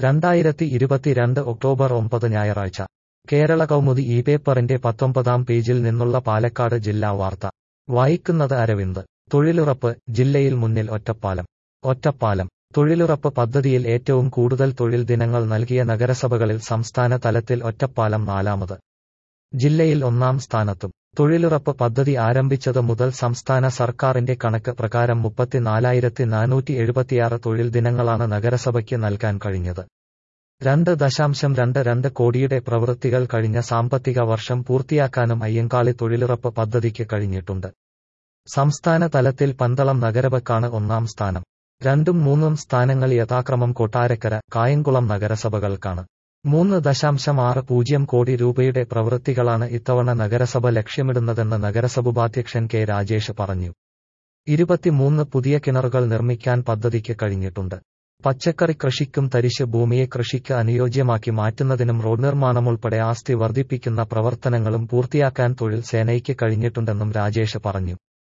രണ്ടായിരത്തി ഇരുപത്തിരണ്ട് ഒക്ടോബർ ഒമ്പത് ഞായറാഴ്ച കേരള കൗമുദി ഈ പേപ്പറിന്റെ പത്തൊമ്പതാം പേജിൽ നിന്നുള്ള പാലക്കാട് ജില്ലാ വാർത്ത വായിക്കുന്നത് അരവിന്ദ് തൊഴിലുറപ്പ് ജില്ലയിൽ മുന്നിൽ ഒറ്റപ്പാലം ഒറ്റപ്പാലം തൊഴിലുറപ്പ് പദ്ധതിയിൽ ഏറ്റവും കൂടുതൽ തൊഴിൽ ദിനങ്ങൾ നൽകിയ നഗരസഭകളിൽ സംസ്ഥാന തലത്തിൽ ഒറ്റപ്പാലം നാലാമത് ജില്ലയിൽ ഒന്നാം സ്ഥാനത്തും തൊഴിലുറപ്പ് പദ്ധതി ആരംഭിച്ചത് മുതൽ സംസ്ഥാന സർക്കാരിന്റെ കണക്ക് പ്രകാരം മുപ്പത്തിനാലായിരത്തി നാനൂറ്റി എഴുപത്തിയാറ് തൊഴിൽ ദിനങ്ങളാണ് നഗരസഭയ്ക്ക് നൽകാൻ കഴിഞ്ഞത് രണ്ട് ദശാംശം രണ്ട് രണ്ട് കോടിയുടെ പ്രവൃത്തികൾ കഴിഞ്ഞ സാമ്പത്തിക വർഷം പൂർത്തിയാക്കാനും അയ്യങ്കാളി തൊഴിലുറപ്പ് പദ്ധതിക്ക് കഴിഞ്ഞിട്ടുണ്ട് സംസ്ഥാന തലത്തിൽ പന്തളം നഗരബക്കാണ് ഒന്നാം സ്ഥാനം രണ്ടും മൂന്നും സ്ഥാനങ്ങൾ യഥാക്രമം കൊട്ടാരക്കര കായംകുളം നഗരസഭകൾക്കാണ് മൂന്ന് ദശാംശം ആറ് പൂജ്യം കോടി രൂപയുടെ പ്രവൃത്തികളാണ് ഇത്തവണ നഗരസഭ ലക്ഷ്യമിടുന്നതെന്ന് നഗരസഭുപാധ്യക്ഷൻ കെ രാജേഷ് പറഞ്ഞു ഇരുപത്തിമൂന്ന് പുതിയ കിണറുകൾ നിർമ്മിക്കാൻ പദ്ധതിക്ക് കഴിഞ്ഞിട്ടുണ്ട് പച്ചക്കറി കൃഷിക്കും തരിശ് ഭൂമിയെ കൃഷിക്ക് അനുയോജ്യമാക്കി മാറ്റുന്നതിനും റോഡ് നിർമ്മാണമുൾപ്പെടെ ആസ്തി വർദ്ധിപ്പിക്കുന്ന പ്രവർത്തനങ്ങളും പൂർത്തിയാക്കാൻ തൊഴിൽ സേനയ്ക്ക് കഴിഞ്ഞിട്ടുണ്ടെന്നും രാജേഷ് പറഞ്ഞു